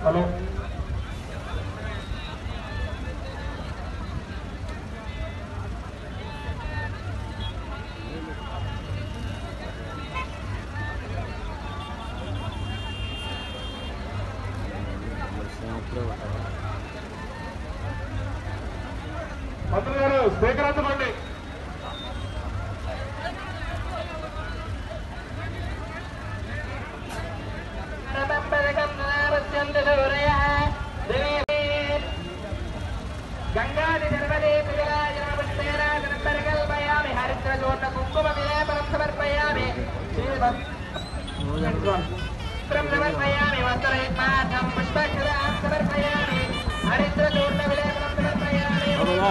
Hello మంత్రి గారు speaker అందుకోండి గంగాది నిర్మలే ప్రియురాజనమస్తేనాగనంబరగల్పయామి హరిద్రజోర్ణ కుంకుమ విలేపనం సమర్పయామి శ్రీవత్సం సమర్పయామి వస్త్రహిమార్థం పుష్పక్షరాం సమర్పయామి హరిద్రజోర్ణ విలేపనం సమర్పయామి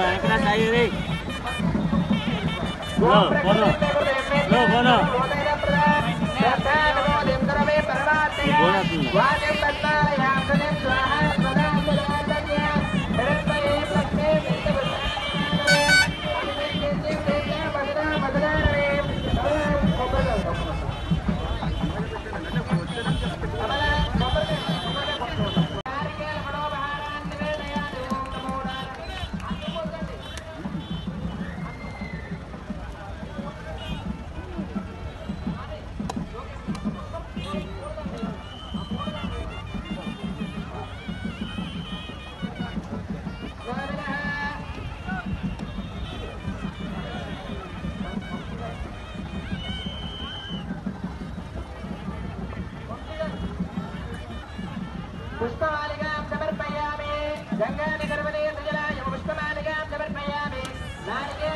పుష్పమాలికాం సమర్పయామి గంగాని గర్భనే సుజలాయ పుష్పమాలికాం సమర్పయామి నారికేల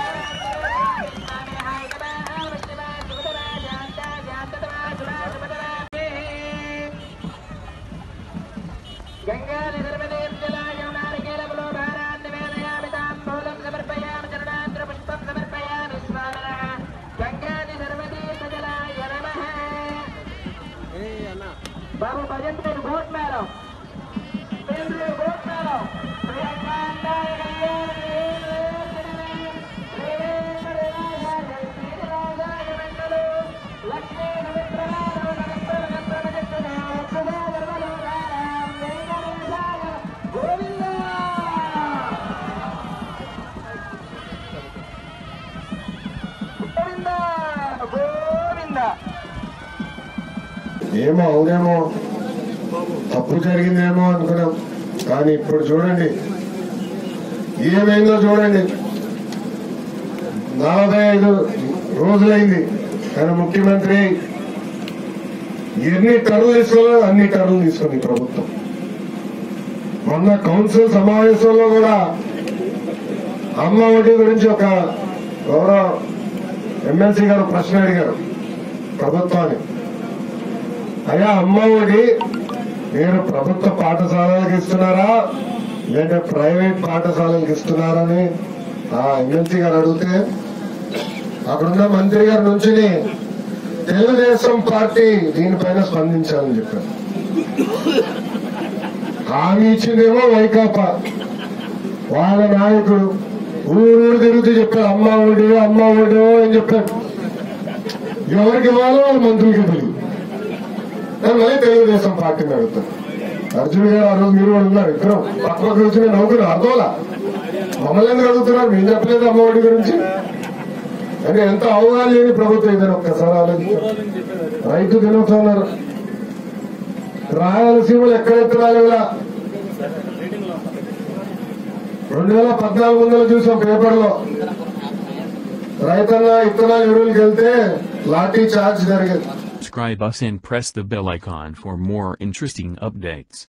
గంగాని గర్భనే సుజలాయ నారికేల పులోభారాన్ని వేదయామి తాంబూలం సమర్పయామి చరణాంధ్ర పుష్పం సమర్పయామి స్వామిన గంగాని గర్భనే సుజలాయ నమః బాబు భజన్ పేరు గోట్ మేడం పేరు గోట్ మేడం గోవింద గోవింద ఏమో అవునేమో తప్పు జరిగిందేమో అనుకున్నాం కానీ ఇప్పుడు చూడండి ఏమైందో చూడండి నలభై ఐదు రోజులైంది కానీ ముఖ్యమంత్రి ఎన్ని టర్లు తీసుకోవాలో అన్ని టర్లు తీసుకుంది ఈ ప్రభుత్వం మొన్న కౌన్సిల్ సమావేశంలో కూడా అమ్మ ఒడి గురించి ఒక గౌరవ ఎమ్మెల్సీ గారు ప్రశ్న అడిగారు ప్రభుత్వాన్ని అయ్యా అమ్మ ఒడి మీరు ప్రభుత్వ పాఠశాలలకు ఇస్తున్నారా లేదా ప్రైవేట్ పాఠశాలలకు ఇస్తున్నారని ఆ ఎమ్మెల్సీ గారు అడిగితే అక్కడున్న మంత్రి గారి నుంచి తెలుగుదేశం పార్టీ దీనిపైన స్పందించాలని చెప్పారు హామీ ఇచ్చిందేమో వైకాపా వాళ్ళ నాయకుడు ఊరూరు తిరుగుతూ చెప్పారు అమ్మ ఒడి అమ్మ ఒడి అని చెప్పారు ఎవరికి ఇవ్వాలో వాళ్ళ మంత్రికి తెలియదు నేను మళ్ళీ తెలుగుదేశం పార్టీని అడుగుతాను అర్జున్ గారు ఆ రోజు మీరు కూడా ఉన్నారు ఇద్దరు పక్క పక్క కూర్చుని నవ్వుకున్నారు అర్థంలా మమ్మల్ని ఎందుకు అడుగుతున్నారు మేము చెప్పలేదు అమ్మఒడి గురించి అంటే ఎంత అవగాహన లేని ప్రభుత్వం ఇదని ఒక్కసారి ఆలోచించారు రైతు దినోత్సవం రాయలసీమలో ఎక్కడెత్తరాలి ఇలా రెండు వేల పద్నాలుగు వందలు చూసాం పేపర్లో రైతన్న ఇత్తనాలు ఎరువులకి వెళ్తే లాఠీ చార్జ్ జరిగేది Subscribe us and press the bell icon for more interesting updates.